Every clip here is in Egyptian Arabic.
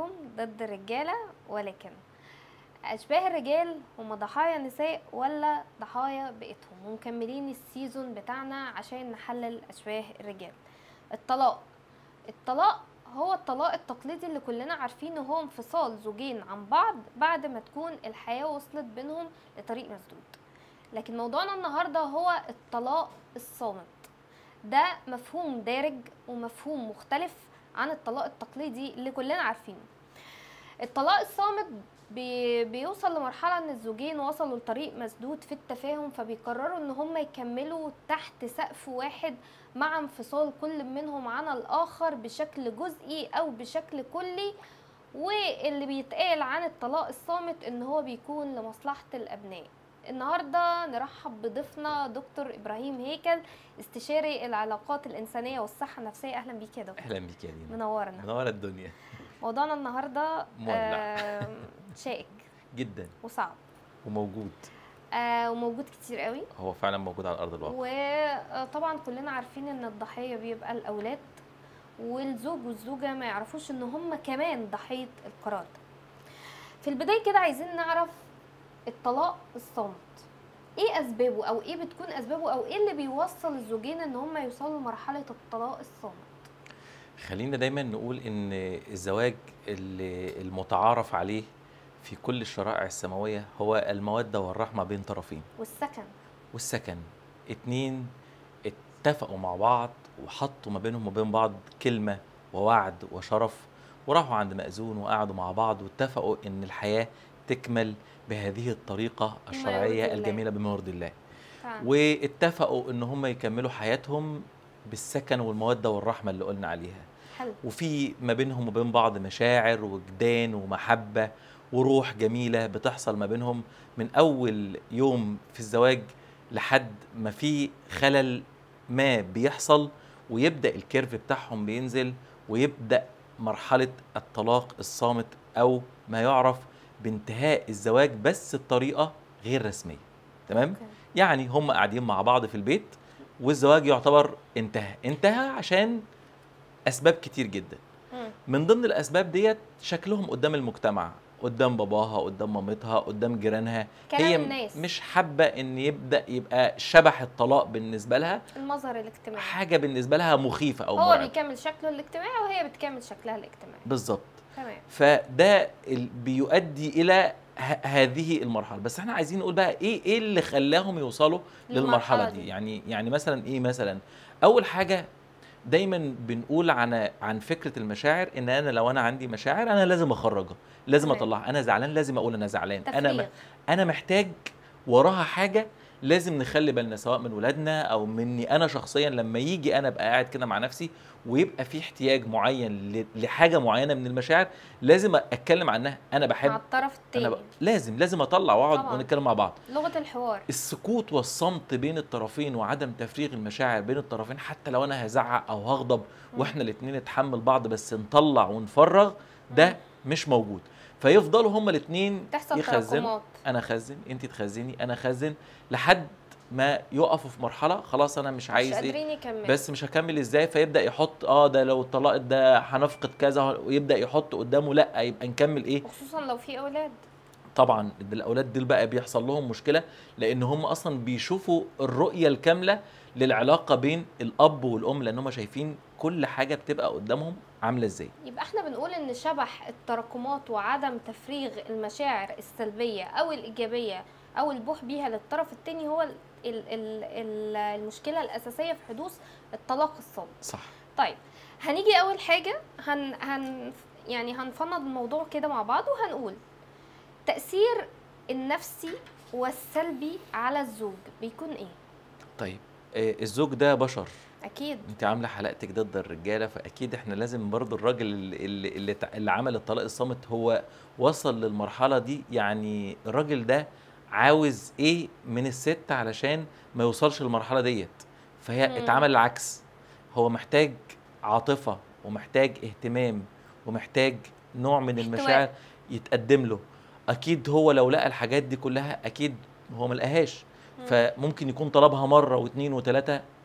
العنوان ضد الرجالة ولكن أشباه الرجال هم ضحايا نساء ولا ضحايا بيئتهم ومكملين السيزون بتاعنا عشان نحلل أشباه الرجال الطلاق الطلاق هو الطلاق التقليدي اللي كلنا عارفينه هو انفصال زوجين عن بعض بعد ما تكون الحياة وصلت بينهم لطريق مسدود لكن موضوعنا النهاردة هو الطلاق الصامت ده مفهوم دارج ومفهوم مختلف عن الطلاق التقليدي اللي كلنا عارفينه الطلاق الصامت بي بيوصل لمرحلة ان الزوجين وصلوا لطريق مسدود في التفاهم فبيقرروا ان هم يكملوا تحت سقف واحد مع انفصال كل منهم عن الاخر بشكل جزئي او بشكل كلي واللي بيتقال عن الطلاق الصامت ان هو بيكون لمصلحة الابناء النهارده نرحب بضيفنا دكتور ابراهيم هيكل استشاري العلاقات الانسانيه والصحه النفسيه اهلا بيك يا دكتور اهلا بيك يا دينا منورنا منورة الدنيا موضوعنا النهارده مولع. آه شائك جدا وصعب وموجود آه وموجود كتير قوي هو فعلا موجود على ارض الواقع وطبعا كلنا عارفين ان الضحيه بيبقى الاولاد والزوج والزوجه ما يعرفوش ان هم كمان ضحيه القرار ده في البدايه كده عايزين نعرف الطلاق الصامت ايه اسبابه او ايه بتكون اسبابه او ايه اللي بيوصل الزوجين ان هم يوصلوا لمرحله الطلاق الصامت خلينا دايما نقول ان الزواج اللي المتعارف عليه في كل الشرائع السماوية هو المودة والرحمة بين طرفين والسكن والسكن اتنين اتفقوا مع بعض وحطوا ما بينهم وبين بعض كلمة ووعد وشرف وراحوا عند مأذون وقعدوا مع بعض واتفقوا ان الحياة تكمل بهذه الطريقة يرضي الشرعية الله. الجميلة بما يرضي الله فعلا. واتفقوا ان هم يكملوا حياتهم بالسكن والمودة والرحمة اللي قلنا عليها حلو وفي ما بينهم وبين بعض مشاعر وجدان ومحبة وروح جميلة بتحصل ما بينهم من أول يوم في الزواج لحد ما في خلل ما بيحصل ويبدأ الكيرف بتاعهم بينزل ويبدأ مرحلة الطلاق الصامت أو ما يعرف بانتهاء الزواج بس بطريقة غير رسمية تمام؟ أوكي. يعني هم قاعدين مع بعض في البيت والزواج يعتبر انتهى انتهى عشان اسباب كتير جدا مم. من ضمن الاسباب ديت شكلهم قدام المجتمع قدام باباها قدام مامتها قدام جيرانها كلام هي م- الناس. مش حابه ان يبدا يبقى شبح الطلاق بالنسبه لها المظهر الاجتماعي حاجه بالنسبه لها مخيفه او هو مرعبه بيكمل شكله الاجتماعي وهي بتكمل شكلها الاجتماعي بالظبط تمام فده ال- بيؤدي الى ه- هذه المرحله بس احنا عايزين نقول بقى ايه ايه اللي خلاهم يوصلوا للمرحلة للمرحله دي. دي يعني يعني مثلا ايه مثلا اول حاجه دايما بنقول عن عن فكره المشاعر ان انا لو انا عندي مشاعر انا لازم اخرجها لازم تمام. اطلعها انا زعلان لازم اقول انا زعلان انا م- تفريغ انا محتاج وراها حاجه لازم نخلي بالنا سواء من ولادنا او مني انا شخصيا لما يجي انا ابقى قاعد كده مع نفسي ويبقى في احتياج معين ل- لحاجه معينه من المشاعر لازم اتكلم عنها انا بحب مع الطرف التاني انا ب... لازم لازم اطلع واقعد طبعاً. ونتكلم مع بعض لغه الحوار السكوت والصمت بين الطرفين وعدم تفريغ المشاعر بين الطرفين حتى لو انا هزعق او هغضب مم. واحنا الاتنين نتحمل بعض بس نطلع ونفرغ ده مش موجود فيفضلوا هما الاتنين تحصل يخزنوا تراكمات انا اخزن انت تخزني انا اخزن لحد ما يقفوا في مرحله خلاص انا مش عايز مش ايه قادرين يكملوا بس مش هكمل ازاي فيبدا يحط اه ده لو اتطلقت ده هنفقد كذا ويبدا يحط قدامه لا يبقى نكمل ايه وخصوصا لو في اولاد طبعا ده الاولاد دول بقى بيحصل لهم مشكله لان هم اصلا بيشوفوا الرؤيه الكامله للعلاقه بين الاب والام لان هم شايفين كل حاجه بتبقى قدامهم عامله ازاي يبقى احنا بنقول ان شبح التراكمات وعدم تفريغ المشاعر السلبيه او الايجابيه او البوح بيها للطرف التاني هو ال ال ال ال المشكله الاساسيه في حدوث الطلاق الصامت صح طيب هنيجي اول حاجه هن هن يعني هنفند الموضوع كده مع بعض وهنقول تاثير النفسي والسلبي على الزوج بيكون ايه طيب آه الزوج ده بشر اكيد انت عامله حلقتك ضد الرجاله فاكيد احنا لازم برضو الراجل اللي, اللي, اللي, تع- اللي عمل الطلاق الصامت هو وصل للمرحله دي يعني الراجل ده عاوز ايه من الست علشان ما يوصلش للمرحله ديت فهي مم. اتعمل العكس هو محتاج عاطفه ومحتاج اهتمام ومحتاج نوع من احتواء. المشاعر يتقدم له اكيد هو لو لقى الحاجات دي كلها اكيد هو ما لقاهاش مم. فممكن يكون طلبها مره واثنين وثلاثه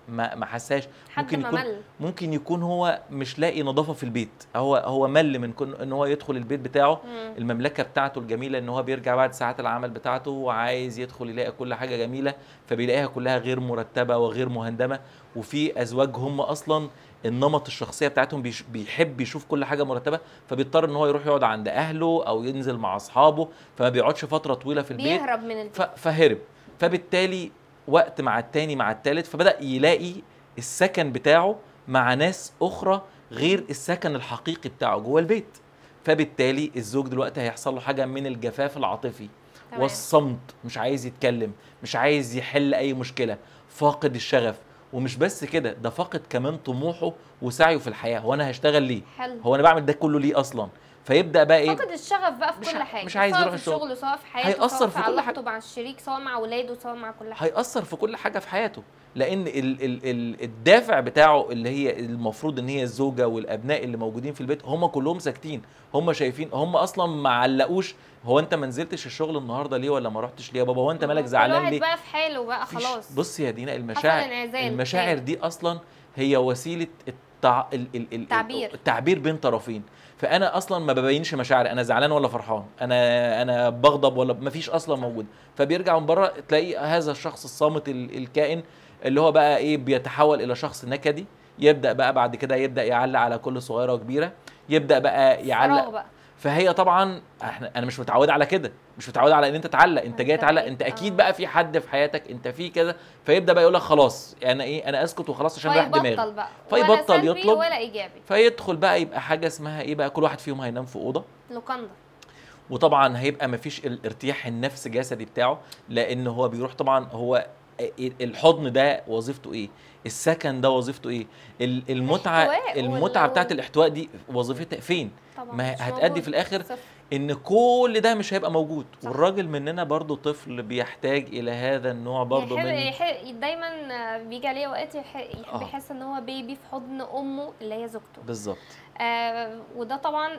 ما ما حساش حد ممكن ما يكون مل ممكن يكون هو مش لاقي نظافه في البيت هو هو مل من كون ان هو يدخل البيت بتاعه مم. المملكه بتاعته الجميله ان هو بيرجع بعد ساعات العمل بتاعته وعايز يدخل يلاقي كل حاجه جميله فبيلاقيها كلها غير مرتبه وغير مهندمه وفي ازواج هم اصلا النمط الشخصيه بتاعتهم بيش- بيحب يشوف كل حاجه مرتبه فبيضطر ان هو يروح يقعد عند اهله او ينزل مع اصحابه فما بيقعدش فتره طويله في البيت بيهرب من البيت ف- فهرب فبالتالي وقت مع التاني مع التالت فبدأ يلاقي السكن بتاعه مع ناس أخرى غير السكن الحقيقي بتاعه جوه البيت فبالتالي الزوج دلوقتي هيحصل له حاجة من الجفاف العاطفي تمام. والصمت مش عايز يتكلم مش عايز يحل أي مشكلة فاقد الشغف ومش بس كده ده فاقد كمان طموحه وسعيه في الحياة هو أنا هشتغل ليه حلو هو أنا بعمل ده كله ليه أصلا فيبدأ بقى إيه فقد الشغف بقى في مش كل ع- حاجه مش عايز سواء يروح في الشغل. الشغل سواء في حياته هيأثر سواء في في كل علاقته حاجة. مع الشريك سواء مع اولاده سواء مع كل حاجه هيأثر في كل حاجة في حياته لأن ال ال ال الدافع بتاعه اللي هي المفروض إن هي الزوجة والأبناء اللي موجودين في البيت هم كلهم ساكتين هم شايفين هم أصلا ما علقوش هو أنت ما نزلتش الشغل النهاردة ليه ولا ما رحتش ليه يا بابا هو أنت مالك كل زعلان واحد ليه بقى في حاله بقى مفيش- خلاص بص يا دينا حصل المشاعر انعزال المشاعر تاني. دي أصلا هي وسيلة التع... ال... ال... ال... تعبير. التعبير بين طرفين فانا اصلا ما ببينش مشاعري انا زعلان ولا فرحان انا انا بغضب ولا ما فيش اصلا موجود فبيرجع من بره تلاقي هذا الشخص الصامت ال- الكائن اللي هو بقى ايه بيتحول الى شخص نكدي يبدا بقى بعد كده يبدا يعلق على كل صغيره وكبيره يبدا بقى فراغ يعلق بقى فهي طبعا احنا انا مش متعود على كده مش متعود على ان انت تعلق انت جاي أنت تعلق بقيت- انت اكيد آه. بقى في حد في حياتك انت في كذا فيبدا بقى يقول لك خلاص انا ايه انا اسكت وخلاص عشان رايح دماغي فيبطل بقى ولا فيبطل سلبي يطلب. ولا ايجابي فيدخل بقى يبقى حاجه اسمها ايه بقى كل واحد فيهم هينام في اوضه لوكاندا وطبعا هيبقى مفيش الارتياح النفس جسدي بتاعه لان هو بيروح طبعا هو الحضن ده وظيفته ايه السكن ده وظيفته ايه ال- المتعه الاحتواء المتعه وال- بتاعت الاحتواء دي وظيفتها فين طبعا ما مش هتأدي موجود. في الآخر صفر. ان كل ده مش هيبقى موجود صح. والراجل مننا برضو طفل بيحتاج الى هذا النوع برضو يحب من يحب دايما آه، بيجي عليه اوقات يح- يحب آه. يحس ان هو بيبي في حضن امه اللي هي زوجته بالظبط آه وده طبعا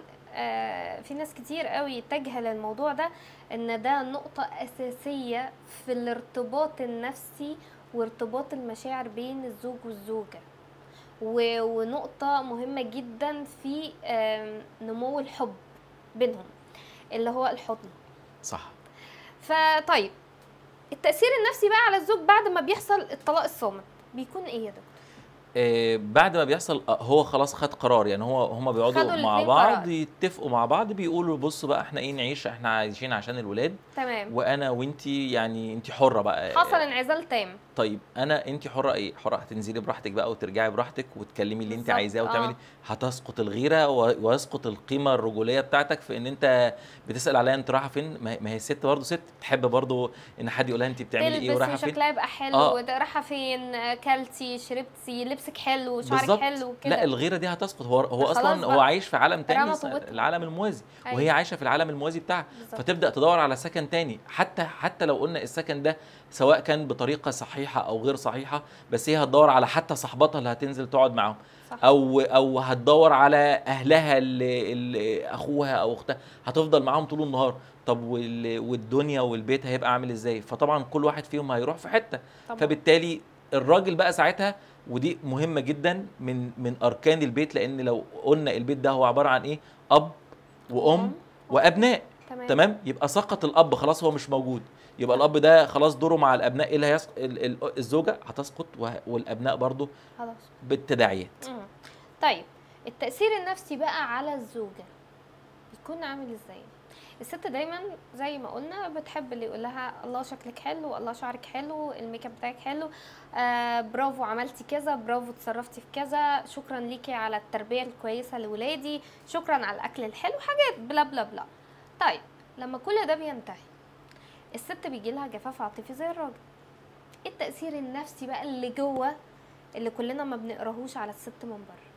آه في ناس كتير قوي تجهل الموضوع ده ان ده نقطة أساسية في الارتباط النفسي وارتباط المشاعر بين الزوج والزوجة و- ونقطة مهمة جدا في آم، نمو الحب بينهم اللي هو الحضن صح فطيب التأثير النفسي بقى على الزوج بعد ما بيحصل الطلاق الصامت بيكون ايه يا دكتور؟ آه بعد ما بيحصل آه، هو خلاص خد قرار يعني هو هما خدوا بيقعدوا مع الاتنين بعض قرار. يتفقوا مع بعض بيقولوا بصوا بقى احنا ايه نعيش احنا عايشين عشان الولاد تمام وانا وانتي يعني انتي حره بقى حصل انعزال تام طيب انا انت حره ايه حره هتنزلي براحتك بقى وترجعي براحتك وتكلمي اللي انت بالظبط، عايزاه وتعملي آه. هتسقط الغيره و- ويسقط القيمه الرجوليه بتاعتك في ان انت بتسال عليها انت رايحه فين ما هي- ما هي الست برضه ست تحب برضه ان حد يقول لها انت بتعملي ايه ورايحه تلبس فين وشكلها يبقى حلو آه. وده رايحه فين آه، كلتي شربتي لبسك حلو شعرك بالظبط حلو كده لا الغيره دي هتسقط هو هو خلاص اصلا بقى. هو عايش في عالم تاني رمى اسمه طوبته. العالم الموازي أيوة. وهي عايشه في العالم الموازي بتاعها بالظبط. فتبدا تدور على سكن تاني حتى حتى لو قلنا السكن ده سواء كان بطريقه صحيحه او غير صحيحه بس هي هتدور على حتى صاحباتها اللي هتنزل تقعد معاهم صح. او او هتدور على اهلها اللي, اللي اخوها او اختها هتفضل معاهم طول النهار طب وال- والدنيا والبيت هيبقى عامل ازاي فطبعا كل واحد فيهم هيروح في حته طبعا. فبالتالي الراجل بقى ساعتها ودي مهمه جدا من من اركان البيت لان لو قلنا البيت ده هو عباره عن ايه اب وام وابناء تمام تمام يبقى سقط الاب خلاص هو مش موجود يبقى الاب ده خلاص دوره مع الابناء ايه اللي هيسق... ال- ال- الزوجه هتسقط وه- والابناء برضو خلاص بالتداعيات مم. طيب التأثير النفسي بقى على الزوجة بيكون عامل ازاي؟ الست دايما زي ما قلنا بتحب اللي يقول لها الله شكلك حلو الله شعرك حلو الميك اب بتاعك حلو آه برافو عملتي كذا برافو اتصرفتي في كذا شكرا ليكي على التربيه الكويسه لولادي شكرا على الاكل الحلو حاجات بلا بلا بلا طيب لما كل ده بينتهي الست بيجي لها جفاف عاطفي زي الراجل ايه التاثير النفسي بقى اللي جوه اللي كلنا ما بنقراهوش على الست من بره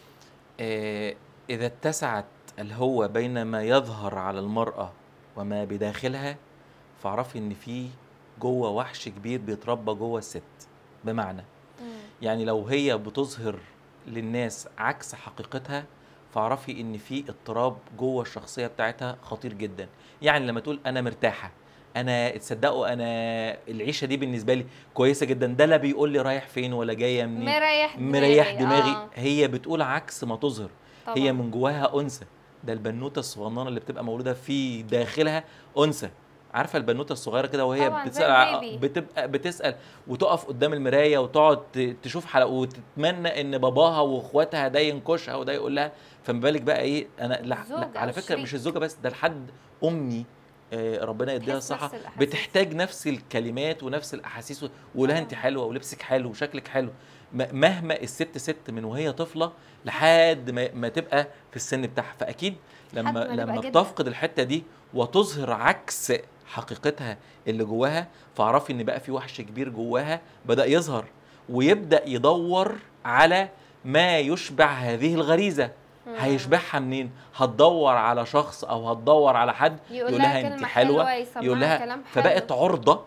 آه، إذا اتسعت الهوة بين ما يظهر على المرأة وما بداخلها فاعرفي إن في جوه وحش كبير بيتربى جوه الست بمعنى يعني لو هي بتظهر للناس عكس حقيقتها فاعرفي إن في اضطراب جوه الشخصية بتاعتها خطير جدا يعني لما تقول أنا مرتاحة انا تصدقوا انا العيشه دي بالنسبه لي كويسه جدا ده لا بيقول لي رايح فين ولا جايه منين مريح دماغي مريح دماغي آه. هي بتقول عكس ما تظهر طبعا. هي من جواها انثى ده البنوته الصغننه اللي بتبقى مولوده في داخلها انثى عارفه البنوته الصغيره كده وهي طبعاً، زي بتسال ع- البيبي. بتبقى بتسال وتقف قدام المرايه وتقعد ت- تشوف حلقه وتتمنى ان باباها واخواتها ده ينكشها وده يقول لها فما بالك بقى ايه انا لا, لا الزوج على أو فكره مش الشريك. الزوجه بس ده لحد امي آه، ربنا يديها تحس الصحه نفس الأحاسيس. بتحتاج نفس الكلمات ونفس الاحاسيس و- ولا انت حلوه ولبسك حلو وشكلك حلو م- مهما الست ست من وهي طفله لحد ما, ما تبقى في السن بتاعها فاكيد لما ما نبقى لما جدة. بتفقد الحته دي وتظهر عكس حقيقتها اللي جواها فاعرفي ان بقى في وحش كبير جواها بدا يظهر ويبدا يدور على ما يشبع هذه الغريزه مم. هيشبعها منين هتدور على شخص او هتدور على حد يقول يقول لها لها انت كلمة حلوه حلوة، يسمعها يقول لها كلام حلو. فبقت عرضه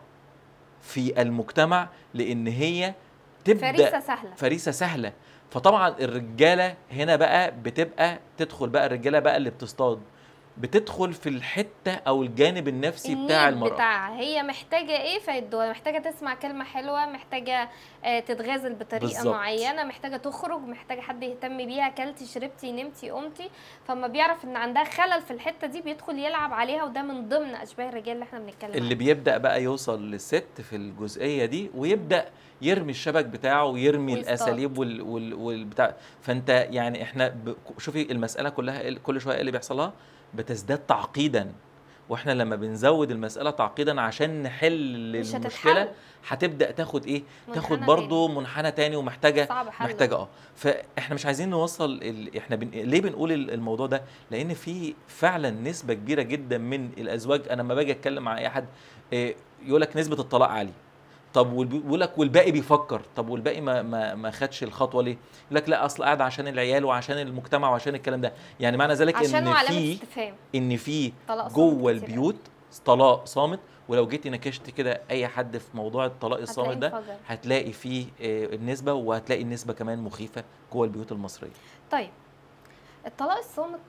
في المجتمع لان هي تبدا فريسة سهلة فريسه سهله فطبعا الرجاله هنا بقى بتبقى تدخل بقى الرجاله بقى اللي بتصطاد بتدخل في الحته او الجانب النفسي بتاع النيد المراه بتاعها هي محتاجة ايه فيدوها محتاجة تسمع كلمة حلوة محتاجة آه، تتغازل بطريقة بالظبط. معينة محتاجة تخرج محتاجة حد يهتم بيها كلتي شربتي نمتي قمتي فما بيعرف ان عندها خلل في الحتة دي بيدخل يلعب عليها وده من ضمن اشباه الرجال اللي احنا بنتكلم اللي عنها. بيبدا بقى يوصل للست في الجزئيه دي ويبدا يرمي الشبك بتاعه ويرمي ويصطاد. الاساليب وال وال والبتاع فانت يعني احنا ب... شوفي المساله كلها إيه- كل شويه إيه اللي بيحصل لها بتزداد تعقيدا واحنا لما بنزود المساله تعقيدا عشان نحل مش المشكله هتتحل. هتبدا تاخد ايه تاخد منحنى برضو منحنى تاني ومحتاجه صعب حله. محتاجه اه فاحنا مش عايزين نوصل ال... احنا بن... ليه بنقول ال- الموضوع ده لان في فعلا نسبه كبيره جدا من الازواج انا لما باجي اتكلم مع اي حد إيه يقول لك نسبه الطلاق عاليه طب والب- يقول لك والباقي بيفكر طب والباقي ما ما ما خدش الخطوه ليه يقول لك لا اصل قاعد عشان العيال وعشان المجتمع وعشان الكلام ده يعني معنى ذلك عشان ان علامة في استفهام ان في طلاق صامت جوه كتير البيوت طلاق صامت ولو جيتي نكشت كده اي حد في موضوع الطلاق الصامت هتلاقيه ده انفجر. هتلاقي فيه آه، النسبه وهتلاقي النسبه كمان مخيفه جوه البيوت المصريه طيب الطلاق الصامت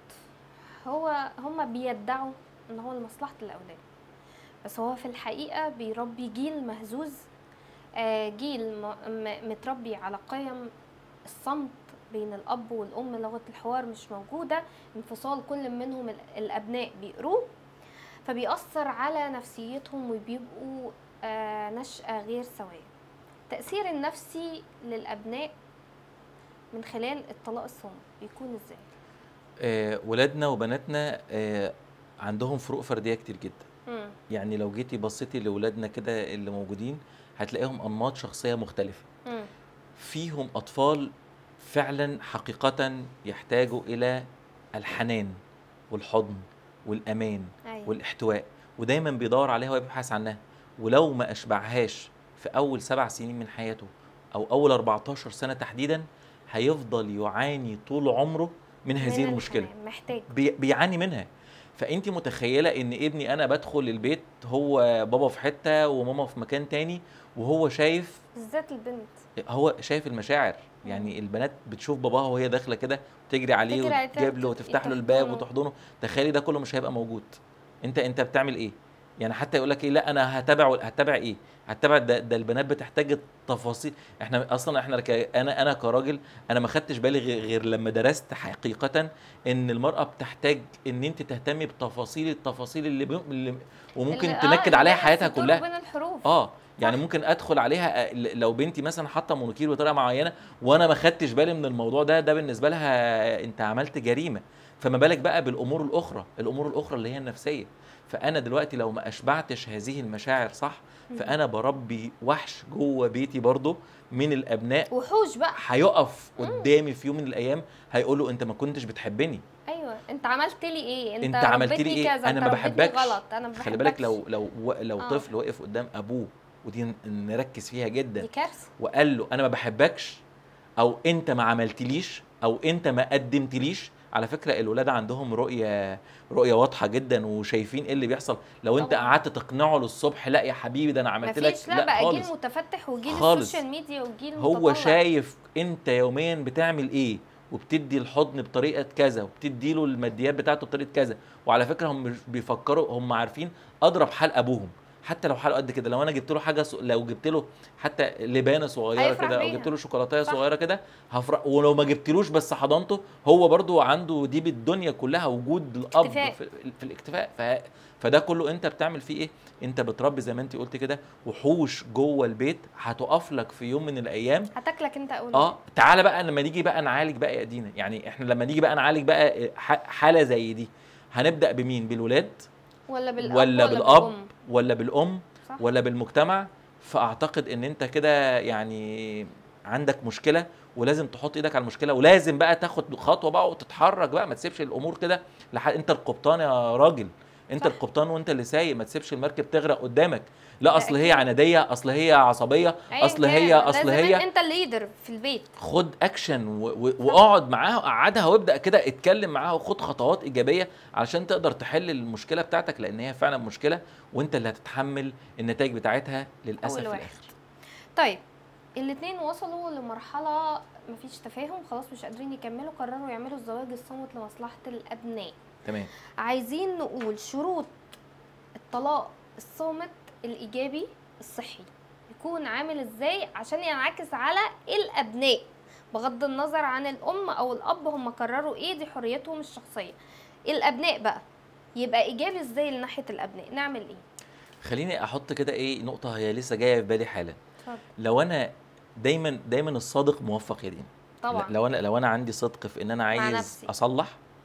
هو هما بيدعوا ان هو لمصلحة الاولاد بس هو في الحقيقة بيربي جيل مهزوز آه، جيل م- م- متربي على قيم الصمت بين الاب والام لغة الحوار مش موجودة انفصال كل منهم ال- الابناء بيقروه فبيأثر على نفسيتهم وبيبقوا آه، نشأة غير سوية التأثير النفسي للأبناء من خلال الطلاق الصامت بيكون ازاي؟ آه، ولادنا وبناتنا آه، عندهم فروق فرديه كتير جدا مم. يعني لو جيتي بصيتي لاولادنا كده اللي موجودين هتلاقيهم انماط شخصيه مختلفه مم. فيهم اطفال فعلا حقيقه يحتاجوا الى الحنان والحضن والامان ايوه والاحتواء ودايما بيدور عليها ويبحث عنها ولو ما اشبعهاش في اول سبع سنين من حياته او اول 14 سنه تحديدا هيفضل يعاني طول عمره من هذه من المشكله الحنان، محتاج بي بيعاني منها فانت متخيله ان ابني انا بدخل البيت هو بابا في حته وماما في مكان تاني وهو شايف بالذات البنت هو شايف المشاعر يعني البنات بتشوف باباها وهي داخله كده تجري عليه تجري عليه وتجيب له تحت- وتفتح له الباب تحضنه. وتحضنه تخيلي ده كله مش هيبقى موجود انت انت بتعمل ايه يعني حتى يقول لك ايه لا انا هتابع هتابع ايه هتابع ده, ده البنات بتحتاج التفاصيل احنا اصلا احنا ك... انا انا كراجل انا ما خدتش بالي غير, غير لما درست حقيقه ان المراه بتحتاج ان انت تهتمي بتفاصيل التفاصيل اللي, بي... اللي وممكن اللي- آه، تنكد اللي عليها بين حياتها السطور كلها وبين الحروف اه يعني صح. ممكن ادخل عليها آه، ل- لو بنتي مثلا حاطه مونوكير بطريقه معينه وانا ما خدتش بالي من الموضوع ده ده بالنسبه لها انت عملت جريمه فما بالك بقى بالامور الاخرى الامور الاخرى اللي هي النفسيه فانا دلوقتي لو ما اشبعتش هذه المشاعر صح فانا بربي وحش جوه بيتي برضه من الابناء وحوش بقى هيقف قدامي في يوم من الايام هيقول له انت ما كنتش بتحبني ايوه انت عملت لي ايه انت, انت عملت لي ربيتني ايه كذا انا انت ما ربيتني بحبكش غلط انا ما خلي بالك بحبكش. لو لو لو آه. طفل وقف قدام ابوه ودي ن- نركز فيها جدا دي كارثه وقال له انا ما بحبكش او انت ما عملتليش او انت ما قدمتليش على فكره الولاد عندهم رؤيه رؤيه واضحه جدا وشايفين ايه اللي بيحصل لو انت طبعاً. قعدت تقنعه للصبح لا يا حبيبي ده انا عملت لك مفيش لا, بقى خالص جيل متفتح وجيل خالص. السوشيال ميديا وجيل هو متطلع. شايف انت يوميا بتعمل ايه وبتدي الحضن بطريقه كذا وبتدي له الماديات بتاعته بطريقه كذا وعلى فكره هم مش بيفكروا هم عارفين اضرب حال ابوهم حتى لو حاله قد كده لو انا جبت له حاجه س... لو جبت له حتى لبانه صغيره هيفرح كده او بيها. جبت له شوكولاته صح. صغيره كده هفرح ولو ما جبتلوش بس حضنته هو برضو عنده دي بالدنيا كلها وجود الاب اكتفاء. في, في الاكتفاء ف... فده كله انت بتعمل فيه ايه انت بتربي زي ما انت قلت كده وحوش جوه البيت هتقف لك في يوم من الايام هتاكلك انت اول اه تعالى بقى لما نيجي بقى نعالج بقى يا دينا يعني احنا لما نيجي بقى نعالج بقى ح- حاله زي دي هنبدا بمين بالولاد ولا بالاب ولا بالاب بالأم. ولا بالام صح ولا بالمجتمع فاعتقد ان انت كده يعني عندك مشكله ولازم تحط ايدك على المشكله ولازم بقى تاخد خطوه بقى وتتحرك بقى ما تسيبش الامور كده لحد انت القبطان يا راجل انت صح. القبطان وانت اللي سايق ما تسيبش المركب تغرق قدامك لا ده اصل هي أكيد. عناديه اصل هي عصبيه أياً اصل كان، هي اصل لازم هي انت الليدر في البيت خد اكشن و- و- واقعد معاها وقعدها وابدا كده اتكلم معاها وخد خطوات ايجابيه علشان تقدر تحل المشكله بتاعتك لان هي فعلا مشكله وانت اللي هتتحمل النتائج بتاعتها للاسف أول في واحد. الاخر طيب الاتنين وصلوا لمرحلة مفيش تفاهم خلاص مش قادرين يكملوا قرروا يعملوا الزواج الصامت لمصلحة الأبناء تمام عايزين نقول شروط الطلاق الصامت الإيجابي الصحي يكون عامل ازاي عشان ينعكس على الأبناء بغض النظر عن الأم أو الأب هم قرروا ايه دي حريتهم الشخصية الأبناء بقى يبقى إيجابي ازاي لناحية الأبناء نعمل ايه خليني احط كده ايه نقطه هي لسه جايه في بالي حالا اتفضل. لو انا دايما دايما الصادق موفق يا دين طبعا لو انا لو انا عندي صدق في ان انا عايز نفسي. اصلح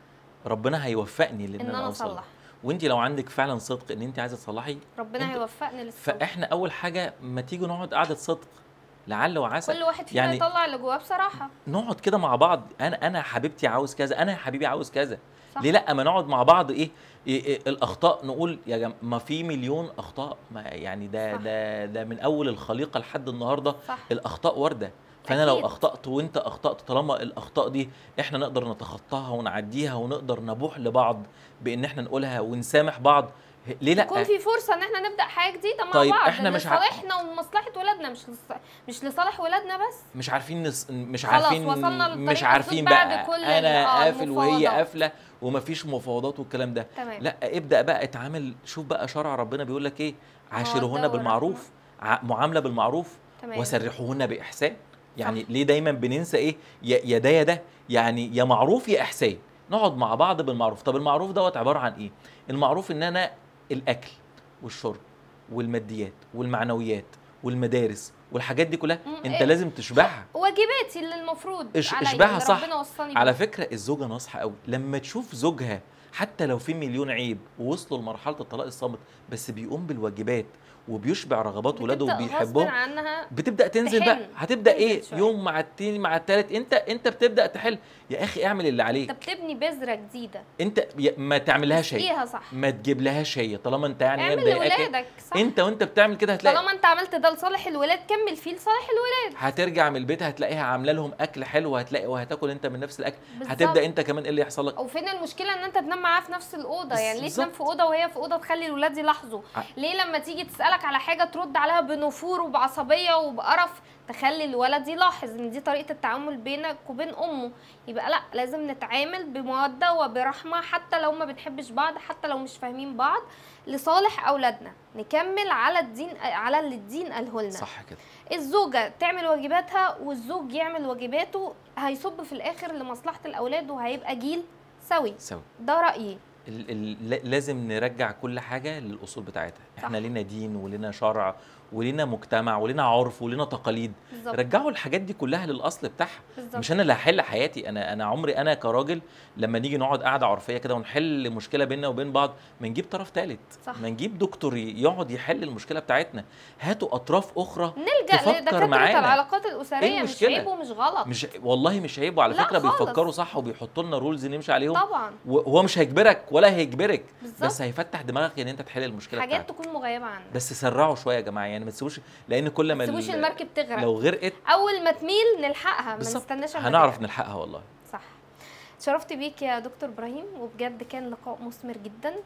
ربنا هيوفقني لان ان انا انا اوصل اصلح وانت لو عندك فعلا صدق ان انت عايزه تصلحي ربنا انت- هيوفقني للصبر فاحنا اول حاجه ما تيجي نقعد قعده صدق لعل وعسى كل واحد فينا يعني- يطلع اللي جواه بصراحه نقعد كده مع بعض انا انا حبيبتي عاوز كذا انا يا حبيبي عاوز كذا صح ليه لا ما نقعد مع بعض ايه, إيه, إيه الاخطاء نقول يا جماعه ما في مليون اخطاء ما يعني ده صح. ده ده من اول الخليقه لحد النهارده صح الاخطاء وارده فانا لو أكيد. اخطات وانت اخطات طالما الاخطاء دي احنا نقدر نتخطاها ونعديها ونقدر نبوح لبعض بان احنا نقولها ونسامح بعض ه- ليه لا يكون في فرصه ان احنا نبدا حاجه جديده مع طيب بعض إحنا مش ع- لصالحنا ومصلحه ولادنا مش لص... مش لصالح ولادنا بس مش عارفين نس... مش خلاص عارفين وصلنا للطريق مش عارفين المسدود بعد بقى كل ال- انا آه، قافل وهي المفاوضات. قافله ومفيش مفاوضات والكلام ده تمام لا ابدا بقى اتعامل شوف بقى شرع ربنا بيقول لك ايه عاشرهن والرحمة. بالمعروف ع- معامله بالمعروف تمام وسرحوهن باحسان يعني ليه دايما بننسى ايه يا يا ده يا ده يعني يا معروف يا احسان نقعد مع بعض بالمعروف طب المعروف دوت عباره عن ايه المعروف ان انا الاكل والشرب والماديات والمعنويات والمدارس والحاجات دي كلها مم، انت إيه؟ لازم تشبعها واجباتي اللي المفروض إش- عليا اشبعها اللي صح. ربنا وصاني على بيه. فكره الزوجه ناصحه قوي لما تشوف زوجها حتى لو في مليون عيب ووصلوا لمرحله الطلاق الصامت بس بيقوم بالواجبات وبيشبع رغبات ولاده بتبدأ وبيحبهم غصب عنها بتبدا تنزل تحن. بقى هتبدا تنزل ايه شوية. يوم مع التاني مع التالت انت انت بتبدا تحل يا اخي اعمل اللي عليك انت بتبني بذره جديده انت يا- ما تعملهاش هي فيها صح ما تجيبلهاش هي طالما انت يعني هي اعمل مضايقاك لولادك صح انت وانت بتعمل كده هتلاقي طالما انت عملت ده لصالح الولاد كمل فيه لصالح الولاد هترجع من البيت هتلاقيها عامله لهم اكل حلو هتلاقي وهتاكل انت من نفس الاكل بالظبط. هتبدا انت كمان ايه اللي يحصل لك او فين المشكله ان انت تنام معاها في نفس الاوضه يعني ليه تنام بالظبط. في اوضه وهي في اوضه تخلي الولاد يلاحظوا ع- ليه لما تيجي تسالك على حاجه ترد عليها بنفور وبعصبيه وبقرف تخلي الولد يلاحظ ان دي طريقه التعامل بينك وبين امه يبقى لا لازم نتعامل بموده وبرحمه حتى لو ما بنحبش بعض حتى لو مش فاهمين بعض لصالح اولادنا نكمل على الدين على اللي الدين قاله لنا صح كده الزوجة تعمل واجباتها والزوج يعمل واجباته هيصب في الآخر لمصلحة الأولاد وهيبقى جيل سوي سوي ده رأيي ال- ال- لا- لازم نرجع كل حاجه للاصول بتاعتها احنا صح. لينا دين ولينا شرع ولينا مجتمع ولينا عرف ولينا تقاليد بالظبط رجعوا الحاجات دي كلها للاصل بتاعها بالظبط مش انا اللي هحل حياتي انا انا عمري انا كراجل لما نيجي نقعد قاعده عرفيه كده ونحل مشكله بيننا وبين بعض ما نجيب طرف ثالث صح. ما نجيب دكتور يقعد يحل المشكله بتاعتنا هاتوا اطراف اخرى نلجأ تفكر لدكاترة معانا. العلاقات الأسرية إيه مش المشكلة؟ عيب ومش غلط مش والله مش عيب وعلى لا فكره خالص. بيفكروا صح وبيحطوا لنا رولز نمشي عليهم طبعا وهو مش هيجبرك ولا هيجبرك بالظبط بس هيفتح دماغك ان انت تحل المشكله حاجات بتاعتك تكون مغيبة عنك بس سرعوا شويه يا جماعه يعني ما تسيبوش لان كل ما ما تسيبوش ال- المركب تغرق لو غرقت أول ما تميل نلحقها ما بالظبط نستناش أما هنعرف تغرق. نلحقها والله صح شرفت بيك يا دكتور إبراهيم وبجد كان لقاء مثمر جدا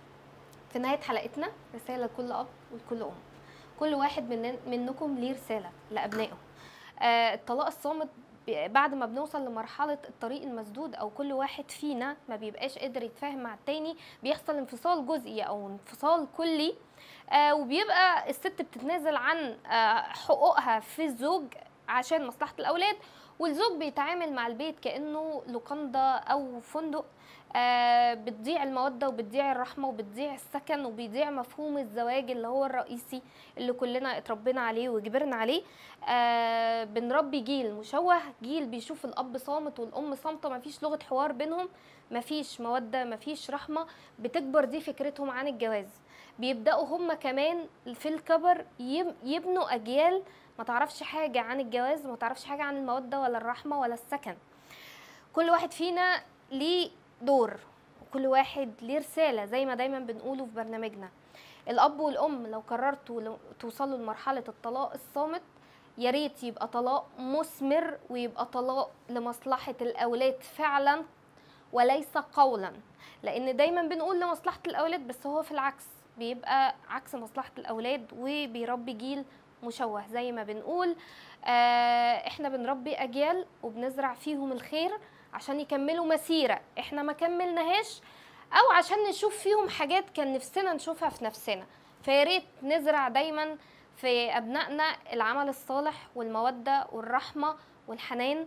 في نهاية حلقتنا رسالة لكل أب ولكل أم كل واحد من منكم ليه رسالة لأبنائه آه الطلاق الصامت ب- بعد ما بنوصل لمرحله الطريق المسدود او كل واحد فينا ما بيبقاش قادر يتفاهم مع التاني بيحصل انفصال جزئي او انفصال كلي آه وبيبقى الست بتتنازل عن آه حقوقها في الزوج عشان مصلحه الاولاد والزوج بيتعامل مع البيت كانه لوكاندا او فندق آه بتضيع الموده وبتضيع الرحمه وبتضيع السكن وبيضيع مفهوم الزواج اللي هو الرئيسي اللي كلنا اتربينا عليه وكبرنا عليه آه بنربي جيل مشوه جيل بيشوف الاب صامت والام صامته مفيش لغه حوار بينهم مفيش موده مفيش رحمه بتكبر دي فكرتهم عن الجواز بيبداوا هم كمان في الكبر يب- يبنوا اجيال ما تعرفش حاجه عن الجواز ما تعرفش حاجه عن الموده ولا الرحمه ولا السكن كل واحد فينا ليه دور وكل واحد ليه رساله زي ما دايما بنقوله في برنامجنا الاب والام لو قررتوا لو- توصلوا لمرحله الطلاق الصامت يا ريت يبقى طلاق مثمر ويبقى طلاق لمصلحه الاولاد فعلا وليس قولا لان دايما بنقول لمصلحه الاولاد بس هو في العكس بيبقى عكس مصلحه الاولاد وبيربي جيل مشوه زي ما بنقول آه احنا بنربي اجيال وبنزرع فيهم الخير عشان يكملوا مسيره احنا ما كملناهاش او عشان نشوف فيهم حاجات كان نفسنا نشوفها في نفسنا فيا ريت نزرع دايما في ابنائنا العمل الصالح والموده والرحمه والحنان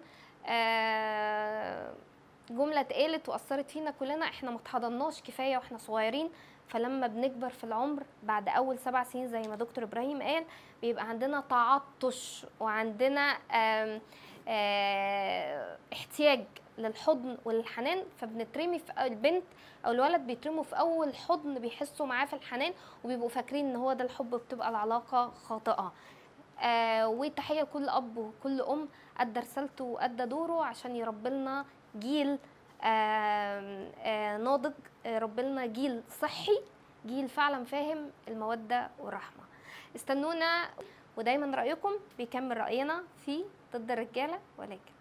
آه جمله اتقالت واثرت فينا كلنا احنا ما اتحضناش كفايه واحنا صغيرين فلما بنكبر في العمر بعد اول سبع سنين زي ما دكتور ابراهيم قال بيبقى عندنا تعطش وعندنا آم آه احتياج للحضن والحنان فبنترمي في البنت او الولد بيترموا في اول حضن بيحسوا معاه في الحنان وبيبقوا فاكرين ان هو ده الحب بتبقى العلاقه خاطئه آه وتحيه لكل اب وكل ام ادى رسالته وادى دوره عشان يربي لنا جيل آه آه ناضج ربي لنا جيل صحي جيل فعلا فاهم الموده والرحمه استنونا ودايما رايكم بيكمل راينا في ضد الرجاله ولكن